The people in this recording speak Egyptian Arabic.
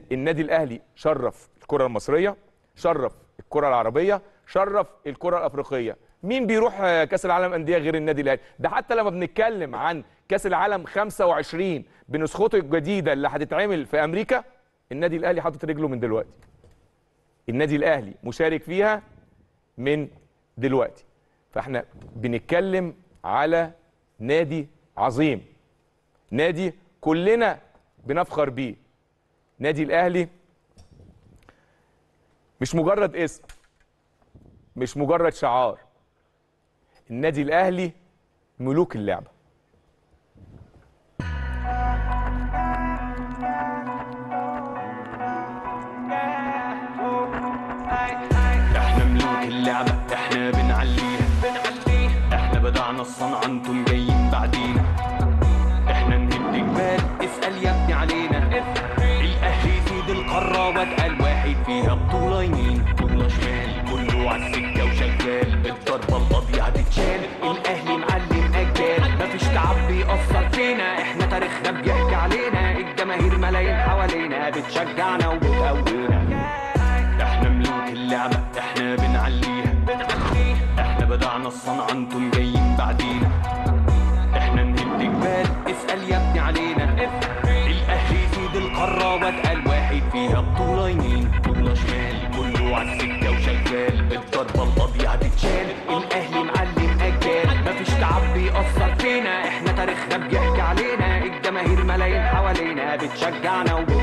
النادي الاهلي شرف الكره المصريه شرف الكره العربيه شرف الكره الافريقيه مين بيروح آه، كاس العالم انديه غير النادي الاهلي ده حتى لما بنتكلم عن كاس العالم 25 بنسخته الجديده اللي هتتعمل في امريكا النادي الاهلي حاطط رجله من دلوقتي النادي الاهلي مشارك فيها من دلوقتي فاحنا بنتكلم على نادي عظيم نادي كلنا بنفخر بيه نادي الاهلي مش مجرد اسم مش مجرد شعار النادي الاهلي ملوك اللعبه احنا ملوك اللعبة احنا بنعليها احنا بدعنا الصنعة انتم جايين بعدينا احنا نهد جبال اسأل يا ابني علينا الاهلي سيد القارة واتقل واحد فيها بطولة يمين بطولة شمال كله عالسكة وشغال الضربة القاضية هتتشال الاهلي معلم اجيال مفيش تعب بيأثر فينا احنا تاريخنا بيحكي علينا الجماهير ملايين حوالينا بتشجعنا وبتقوينا احنا ملوك اللعبة احنا بنعليها احنا بدعنا الصنعة انتم جايين بعدينا احنا نهد جبال اسأل يا ابني علينا الاهلي سيد القارة واتقل واحد فيها بطولة يمين بطولة شمال كله عالسكة وشغال الضربة القاضية هتتشال الاهلي معلم اجيال مفيش تعب بيأثر فينا احنا تاريخنا بيحكي علينا الجماهير ملايين حوالينا بتشجعنا وبتقوينا